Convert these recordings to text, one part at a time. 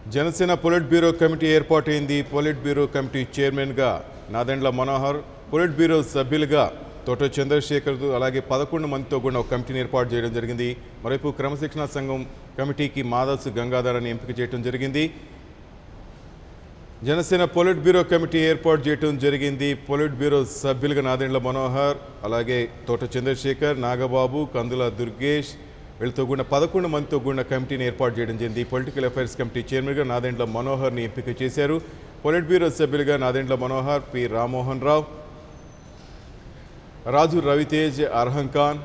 Janasena polit bureau committee ఏర్పాటైంది polit bureau committee చైర్మన్గా Nadendla Manohar polit bureau సభ్యులుగా తోట చంద్రశేఖర్ అలాగే పదకొండు మందితో కూడిన ఒక కమిటీని ఏర్పాటు చేయడం జరిగింది మరోవైపు క్రమశిక్షణ సంఘం కమిటీకి మాదస్ గంగాధరాన్ని ఎంపిక చేయడం జరిగింది జనసేన పొలిట్ బ్యూరో కమిటీ ఏర్పాటు చేయడం జరిగింది పొలిట్ బ్యూరో సభ్యులుగా నాదెండ్ల మనోహర్ అలాగే తోట చంద్రశేఖర్ నాగబాబు కందుల దుర్గేష్ వీళ్ళతో కూడిన పదకొండు మందితో కూడిన కమిటీని ఏర్పాటు చేయడం జరిగింది పొలిటికల్ అఫైర్స్ కమిటీ చైర్మన్గా నాదెండ్ల మనోహర్ని ఎంపిక చేశారు పొలిట్ బ్యూరో సభ్యులుగా నాదెండ్ల మనోహర్ పి రామ్మోహన్ రావు రాజు రవితేజ్ అర్హం ఖాన్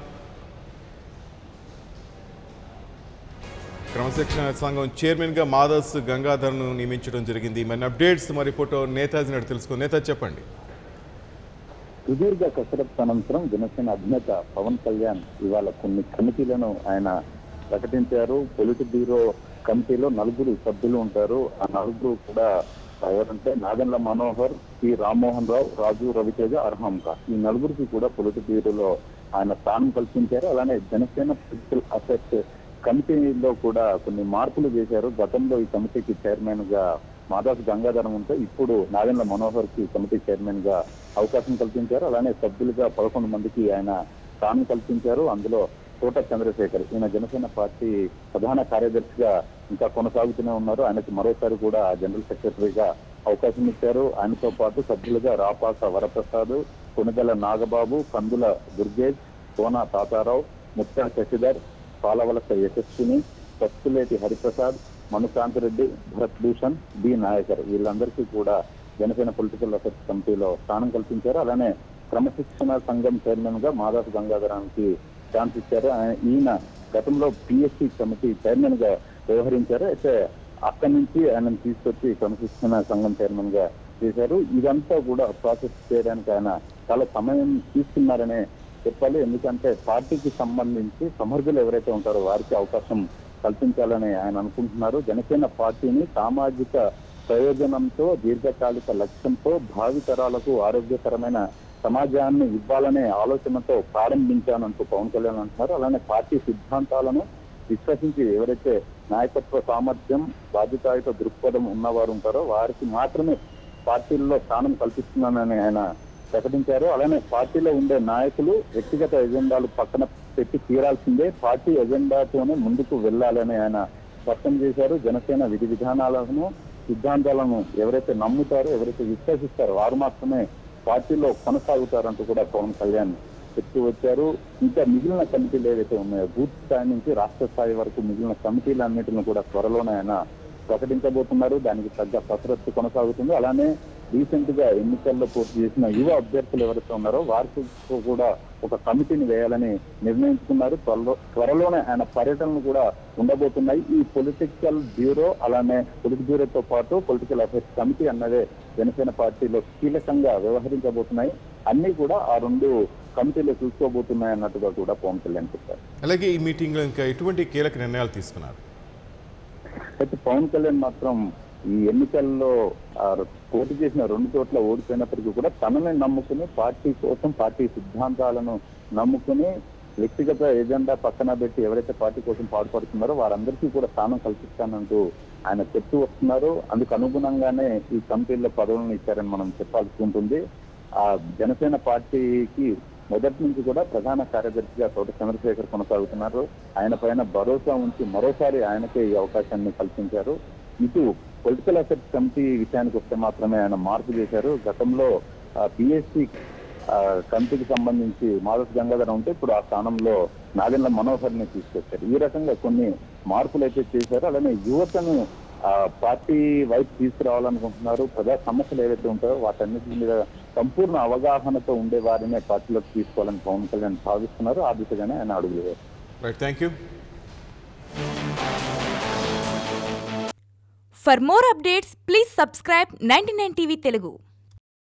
క్రమశిక్షణ సంఘం చైర్మన్గా మాధస్ గంగాధర్ను నియమించడం జరిగింది మరి అప్డేట్స్ మరి ఫోటో నేతాజీ నాడు తెలుసుకో నేత చెప్పండి సుదీర్ఘ కసరత్తు అనంతరం జనసేన అధినేత పవన్ కళ్యాణ్ ఇవాళ కొన్ని కమిటీలను ఆయన ప్రకటించారు పొలిట్ బ్యూరో కమిటీలో నలుగురు సభ్యులు ఉంటారు ఆ నలుగురు కూడా ఎవరంటే నాగండ్ల మనోహర్ పి రామ్మోహన్ రావు రాజు రవితేజ అర్హం ఖాన్ ఈ నలుగురికి కూడా పొలిట్ బ్యూరోలో ఆయన స్థానం కల్పించారు అలానే జనసేన పొలిటికల్ అఫైర్స్ కమిటీలో కూడా కొన్ని మార్పులు చేశారు గతంలో ఈ కమిటీకి చైర్మన్ గా మాదాస్ గంగాధరం ఉంటే ఇప్పుడు నాగేంద్ర మనోహర్ కి కమిటీ చైర్మన్ గా అవకాశం కల్పించారు అలానే సభ్యులుగా పదకొండు మందికి ఆయన స్థానం కల్పించారు అందులో తోట చంద్రశేఖర్ ఈయన జనసేన పార్టీ ప్రధాన కార్యదర్శిగా ఇంకా కొనసాగుతూనే ఉన్నారు ఆయనకి మరోసారి కూడా జనరల్ సెక్రటరీగా అవకాశం ఇచ్చారు ఆయనతో పాటు సభ్యులుగా రాపాక వరప్రసాద్ కొనుగల నాగబాబు కందుల దుర్గేష్ కోన తాతారావు ముత్తా శశిధర్ పాలవలస యశస్విని పస్తులేటి హరిప్రసాద్ మనుకాంత్ రెడ్డి భరత్ భూషణ్ బి నాయకర్ వీళ్ళందరికీ కూడా జనసేన పొలిటికల్ అఫైర్స్ కమిటీలో స్థానం కల్పించారు అలానే క్రమశిక్షణ సంఘం చైర్మన్ గా మాదాసు గంగాధరానికి ఛాన్స్ ఇచ్చారు ఆయన- ఈయన గతంలో పిఎస్సి కమిటీ చైర్మన్ గా వ్యవహరించారు అయితే అక్కడి నుంచి ఆయన తీసుకొచ్చి క్రమశిక్షణ సంఘం చైర్మన్ గా చేశారు ఇదంతా కూడా ప్రాసెస్ చేయడానికి ఆయన చాలా సమయం తీసుకున్నారనే చెప్పాలి ఎందుకంటే పార్టీకి సంబంధించి సమర్థులు ఎవరైతే ఉంటారో వారికి అవకాశం కల్పించాలని ఆయన అనుకుంటున్నారు జనసేన పార్టీని సామాజిక ప్రయోజనంతో దీర్ఘకాలిక లక్ష్యంతో భావి తరాలకు ఆరోగ్యకరమైన సమాజాన్ని ఇవ్వాలనే ఆలోచనతో ప్రారంభించానంటూ పవన్ కళ్యాణ్ అంటున్నారు అలానే పార్టీ సిద్ధాంతాలను విశ్వసించి ఎవరైతే నాయకత్వ సామర్థ్యం బాధ్యతాయుత దృక్పథం ఉన్నవారు ఉంటారో వారికి మాత్రమే పార్టీల్లో స్థానం కల్పిస్తున్నానని ఆయన ప్రకటించారు అలానే పార్టీలో ఉండే నాయకులు వ్యక్తిగత ఎజెండాలు పక్కన పెట్టి తీరాల్సిందే పార్టీ ఎజెండాతోనే ముందుకు వెళ్ళాలని ఆయన స్పష్టం చేశారు జనసేన విధి విధానాలను సిద్ధాంతాలను ఎవరైతే నమ్ముతారో ఎవరైతే విశ్వసిస్తారో వారు మాత్రమే పార్టీలో కొనసాగుతారంటూ కూడా పవన్ కళ్యాణ్ చెప్తూ వచ్చారు ఇంకా మిగిలిన కమిటీలు ఏవైతే ఉన్నాయో బూత్ స్థాయి నుంచి రాష్ట్ర స్థాయి వరకు మిగిలిన కమిటీలన్నింటిని కూడా త్వరలోనే ఆయన ప్రకటించబోతున్నారు దానికి తగ్గ కసరత్తు కొనసాగుతుంది అలానే రీసెంట్ గా ఎన్నికల్లో పోటీ చేసిన యువ అభ్యర్థులు ఎవరైతే ఉన్నారో వారికి కూడా ఒక కమిటీని వేయాలని నిర్ణయించుకున్నారు త్వరలో త్వరలోనే ఆయన పర్యటనలు కూడా ఉండబోతున్నాయి ఈ పొలిటికల్ బ్యూరో అలానే పొలిటిక్ బ్యూరోతో పాటు పొలిటికల్ అఫైర్స్ కమిటీ అన్నదే జనసేన పార్టీలో కీలకంగా వ్యవహరించబోతున్నాయి అన్ని కూడా ఆ రెండు కమిటీలు చూసుకోబోతున్నాయి అన్నట్టుగా కూడా పవన్ కళ్యాణ్ చెప్పారు అలాగే ఈ మీటింగ్లో ఇంకా ఎటువంటి కీలక నిర్ణయాలు తీసుకున్నారు అయితే పవన్ కళ్యాణ్ మాత్రం ఈ ఎన్నికల్లో ఆ పోటీ చేసిన రెండు చోట్ల ఓడిపోయినప్పటికీ కూడా తనని నమ్ముకుని పార్టీ కోసం పార్టీ సిద్ధాంతాలను నమ్ముకుని వ్యక్తిగత ఎజెండా పక్కన పెట్టి ఎవరైతే పార్టీ కోసం పాటుపడుతున్నారో వారందరికీ కూడా స్థానం కల్పిస్తానంటూ ఆయన చెప్తూ వస్తున్నారు అందుకు అనుగుణంగానే ఈ కమిటీల్లో పదవులను ఇచ్చారని మనం చెప్పాల్సి ఉంటుంది ఆ జనసేన పార్టీకి మొదటి నుంచి కూడా ప్రధాన కార్యదర్శిగా తోట చంద్రశేఖర్ కొనసాగుతున్నారు ఆయన పైన భరోసా ఉంచి మరోసారి ఆయనకే ఈ అవకాశాన్ని కల్పించారు ఇటు పొలిటికల్ అఫైర్స్ కమిటీ విషయానికి వస్తే మాత్రమే ఆయన మార్పు చేశారు గతంలో పిఎస్సి కమిటీకి సంబంధించి మాధవ్ గంగాధర్ ఉంటే ఇప్పుడు ఆ స్థానంలో నాగేంద్ర మనోహర్ ని తీసుకొచ్చారు ఈ రకంగా కొన్ని మార్పులు అయితే చేశారు అలానే యువతను ఆ పార్టీ వైపు తీసుకురావాలనుకుంటున్నారు ప్రజా సమస్యలు ఏవైతే ఉంటాయో వాటన్నిటి మీద సంపూర్ణ అవగాహనతో ఉండే వారినే పార్టీలోకి తీసుకోవాలని పవన్ కళ్యాణ్ భావిస్తున్నారు ఆ దిశగానే ఆయన అడుగులు వేశారు right thank you For more updates, please subscribe 99 TV Telugu.